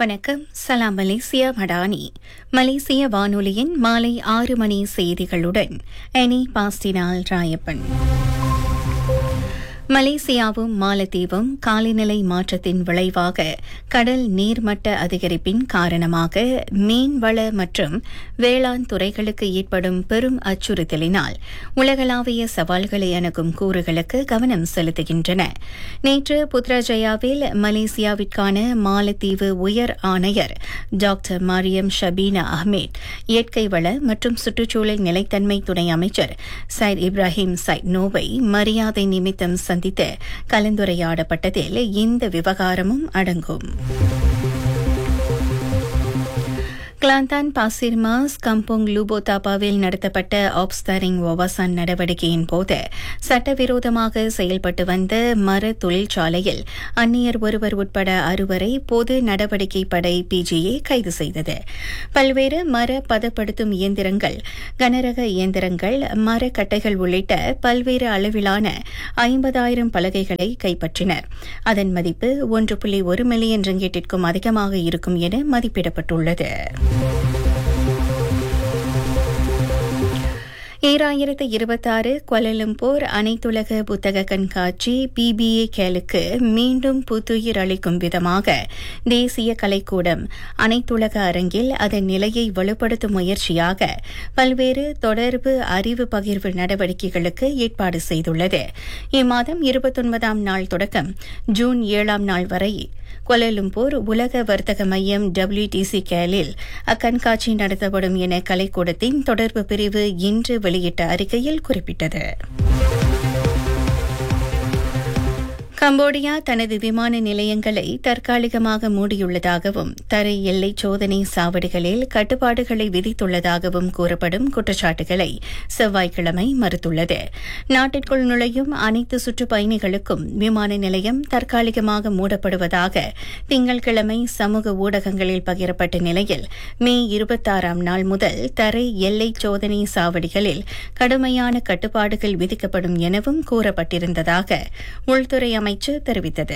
வணக்கம் சலாம் மலேசியா மடானி மலேசிய வானொலியின் மாலை ஆறு மணி செய்திகளுடன் எனி பாஸ்டினால் ராயப்பன் மலேசியாவும் மாலத்தீவும் காலநிலை மாற்றத்தின் விளைவாக கடல் நீர்மட்ட அதிகரிப்பின் காரணமாக மீன்வள மற்றும் வேளாண் துறைகளுக்கு ஏற்படும் பெரும் அச்சுறுத்தலினால் உலகளாவிய சவால்களை அணுகும் கூறுகளுக்கு கவனம் செலுத்துகின்றன நேற்று புத்ராஜயாவில் மலேசியாவிற்கான மாலத்தீவு உயர் ஆணையர் டாக்டர் மரியம் ஷபீனா அஹ்மேத் இயற்கை வள மற்றும் சுற்றுச்சூழல் நிலைத்தன்மை துணை அமைச்சர் சைட் இப்ராஹிம் சைட் நோவை மரியாதை நிமித்தம் சந்தித்து கலந்துரையாடப்பட்டதில் இந்த விவகாரமும் அடங்கும் கிளாந்தான் பாசிர்மாஸ் கம்போங் லூபோதாபாவில் நடத்தப்பட்ட ஆப்ஸ்தாரிங் ஒவாசான் நடவடிக்கையின் போது சட்டவிரோதமாக செயல்பட்டு வந்த மர தொழிற்சாலையில் அந்நியர் ஒருவர் உட்பட அறுவரை பொது நடவடிக்கை படை பிஜிஏ கைது செய்தது பல்வேறு மர பதப்படுத்தும் இயந்திரங்கள் கனரக இயந்திரங்கள் மரக்கட்டைகள் உள்ளிட்ட பல்வேறு அளவிலான ஐம்பதாயிரம் பலகைகளை கைப்பற்றினர் அதன் மதிப்பு ஒன்று புள்ளி ஒரு மில்லியன் ரிங்கெட்டிற்கும் அதிகமாக இருக்கும் என மதிப்பிடப்பட்டுள்ளது ஈராயிரத்து இருபத்தாறு கொலலம்பூர் அனைத்துலக புத்தக கண்காட்சி பிபிஏ கேலுக்கு மீண்டும் புத்துயிர் அளிக்கும் விதமாக தேசிய கலைக்கூடம் அனைத்துலக அரங்கில் அதன் நிலையை வலுப்படுத்தும் முயற்சியாக பல்வேறு தொடர்பு அறிவு பகிர்வு நடவடிக்கைகளுக்கு ஏற்பாடு செய்துள்ளது இம்மாதம் இருபத்தொன்பதாம் நாள் தொடக்கம் ஜூன் ஏழாம் நாள் வரை கொலலும்பூர் உலக வர்த்தக மையம் டபிள்யூடிசி கேலில் அக்கண்காட்சி நடத்தப்படும் என கலைக்கூடத்தின் தொடர்பு பிரிவு இன்று வெளியிட்ட அறிக்கையில் குறிப்பிட்டது கம்போடியா தனது விமான நிலையங்களை தற்காலிகமாக மூடியுள்ளதாகவும் தரை எல்லை சோதனை சாவடிகளில் கட்டுப்பாடுகளை விதித்துள்ளதாகவும் கூறப்படும் குற்றச்சாட்டுகளை செவ்வாய்க்கிழமை மறுத்துள்ளது நாட்டிற்குள் நுழையும் அனைத்து சுற்றுப்பயணிகளுக்கும் விமான நிலையம் தற்காலிகமாக மூடப்படுவதாக திங்கட்கிழமை சமூக ஊடகங்களில் பகிரப்பட்ட நிலையில் மே இருபத்தாறாம் நாள் முதல் தரை எல்லை சோதனை சாவடிகளில் கடுமையான கட்டுப்பாடுகள் விதிக்கப்படும் எனவும் கூறப்பட்டிருந்ததாக உள்துறை அமைச்சர் தெரிவித்தது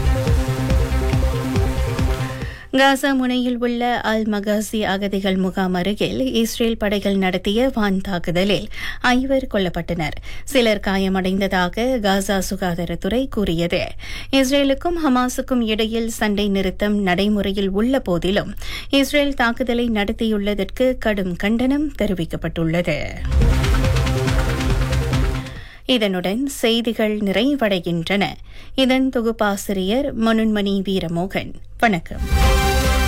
காசா முனையில் உள்ள அல் மகாசி அகதிகள் முகாம் அருகில் இஸ்ரேல் படைகள் நடத்திய வான் தாக்குதலில் ஐவர் கொல்லப்பட்டனர் சிலர் காயமடைந்ததாக காசா சுகாதாரத்துறை கூறியது இஸ்ரேலுக்கும் ஹமாஸுக்கும் இடையில் சண்டை நிறுத்தம் நடைமுறையில் உள்ள போதிலும் இஸ்ரேல் தாக்குதலை நடத்தியுள்ளதற்கு கடும் கண்டனம் தெரிவிக்கப்பட்டுள்ளது இதனுடன் செய்திகள் நிறைவடைகின்றன இதன் தொகுப்பாசிரியர் மனுன்மணி வீரமோகன் வணக்கம்